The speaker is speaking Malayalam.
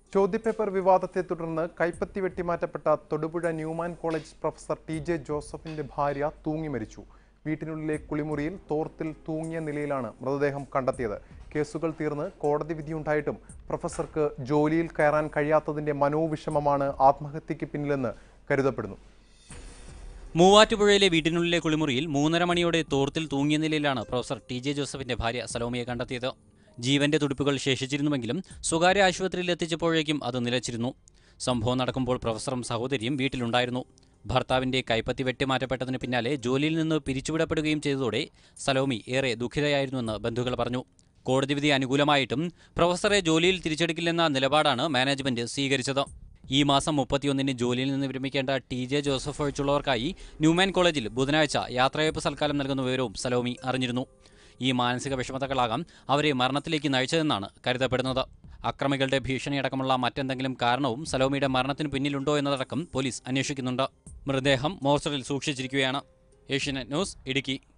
ചോദ്യപേപ്പർ വിവാദത്തെ തുടർന്ന് കൈപ്പത്തി വെട്ടിമാറ്റപ്പെട്ട Thodupuzha Newman college professor T J ജോസഫിന്റെ ഭാര്യ തൂങ്ങി മരിച്ചു വീട്ടിനുള്ളിലെ കുളിമുറിയിൽ തോർത്തിൽ തൂങ്ങിയ നിലയിലാണ് മൃതദേഹം കണ്ടെത്തിയത് കേസുകൾ തീർന്ന് കോടതി വിധിയുണ്ടായിട്ടും പ്രൊഫസർക്ക് ജോലിയിൽ കയറാൻ കഴിയാത്തതിന്റെ മനോവിഷമമാണ് ആത്മഹത്യയ്ക്ക് പിന്നിലെന്ന് കരുതപ്പെടുന്നു മൂവാറ്റുപുഴയിലെ വീട്ടിനുള്ളിലെ കുളിമുറിയിൽ മൂന്നര മണിയോടെ തോർത്തിൽ തൂങ്ങിയ നിലയിലാണ് പ്രൊഫസർ ടി ജെ ജോസഫിന്റെ ഭാര്യ സലോമിയെ കണ്ടെത്തിയത് ജീവന്റെ തുടിപ്പുകൾ ശേഷിച്ചിരുന്നുവെങ്കിലും സ്വകാര്യ ആശുപത്രിയിൽ എത്തിച്ചപ്പോഴേക്കും അത് നിലച്ചിരുന്നു സംഭവം നടക്കുമ്പോൾ പ്രൊഫസറും സഹോദരിയും വീട്ടിലുണ്ടായിരുന്നു ഭർത്താവിന്റെ കൈപ്പത്തി വെട്ടിമാറ്റപ്പെട്ടതിന് പിന്നാലെ ജോലിയിൽ നിന്ന് പിരിച്ചുവിടപ്പെടുകയും ചെയ്തതോടെ സലോമി ഏറെ ദുഃഖിതയായിരുന്നുവെന്ന് ബന്ധുക്കൾ പറഞ്ഞു കോടതി വിധി അനുകൂലമായിട്ടും പ്രൊഫസറെ ജോലിയിൽ തിരിച്ചെടുക്കില്ലെന്ന നിലപാടാണ് മാനേജ്മെന്റ് സ്വീകരിച്ചത് ഈ മാസം മുപ്പത്തിയൊന്നിന് ജോലിയിൽ നിന്ന് വിരമിക്കേണ്ട ടി ജെ ജോസഫ് ഒഴിച്ചുള്ളവർക്കായി ന്യൂമാൻ കോളേജിൽ ബുധനാഴ്ച യാത്രയയപ്പ് സൽക്കാലം നൽകുന്ന വിവരവും സലോമി അറിഞ്ഞിരുന്നു ഈ മാനസിക വിഷമതകളാകാം അവരെ മരണത്തിലേക്ക് നയിച്ചതെന്നാണ് കരുതപ്പെടുന്നത് അക്രമികളുടെ ഭീഷണിയടക്കമുള്ള മറ്റെന്തെങ്കിലും കാരണവും സലോമിയുടെ മരണത്തിന് പിന്നിലുണ്ടോ എന്നതടക്കം പോലീസ് അന്വേഷിക്കുന്നുണ്ട് മൃതദേഹം മോർച്ചറിൽ സൂക്ഷിച്ചിരിക്കുകയാണ് ഏഷ്യനെറ്റ് ന്യൂസ് ഇടുക്കി